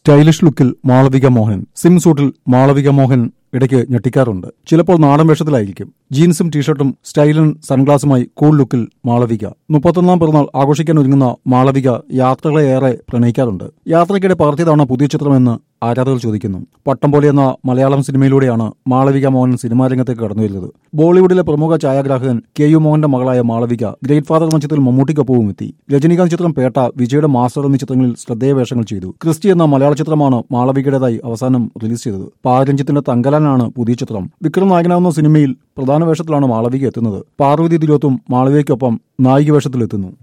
stylish ലുക്കിൽ മാളവിക മോഹൻ സിം സൂട്ടിൽ മാളവിക മോഹൻ ഇടയ്ക്ക് ഞെട്ടിക്കാറുണ്ട് ചിലപ്പോൾ നാടൻ വേഷത്തിലായിരിക്കും ജീൻസും ടീഷർട്ടും സ്റ്റൈലൻ സൺഗ്ലാസുമായി കൂൾ ലുക്കിൽ മാളവിക മുപ്പത്തൊന്നാം പിറന്നാൾ ആഘോഷിക്കാൻ ഒരുങ്ങുന്ന മാളവിക യാത്രകളെ ഏറെ പ്രണയിക്കാറുണ്ട് യാത്രയ്ക്കിടെ പകർത്തിയതാണ് പുതിയ ചിത്രമെന്ന് ആരാധകർ ചോദിക്കുന്നു പട്ടം പോലെ എന്ന മലയാളം സിനിമയിലൂടെയാണ് മാളവിക മോഹൻ സിനിമാ രംഗത്തേക്ക് കടന്നുവരുന്നത് ബോളിവുഡിലെ പ്രമുഖ ഛായാഗ്രാഹകൻ കെ യു മോഹന്റെ മകളായ മാളവിക ഗ്രേറ്റ് ഫാദർ എന്ന ചിത്രത്തിൽ മമ്മൂട്ടിക്കൊപ്പവും എത്തി രജനീകാന്ത് ചിത്രം പേട്ട വിജയുടെ മാസ്റ്റർ എന്നീ ചിത്രങ്ങളിൽ ശ്രദ്ധേയ വേഷങ്ങൾ ചെയ്തു ക്രിസ്റ്റി എന്ന മലയാള ചിത്രമാണ് മാളവികയുടേതായി അവസാനം റിലീസ് ചെയ്തത് പാരഞ്ജിത്തിന്റെ തങ്കലാനാണ് പുതിയ ചിത്രം വിക്രം നായകനാവുന്ന സിനിമയിൽ പ്രധാന വേഷത്തിലാണ് മാളവിക എത്തുന്നത് പാർവതി തിലോത്തും മാളവികയ്ക്കൊപ്പം നായിക വേഷത്തിലെത്തുന്നു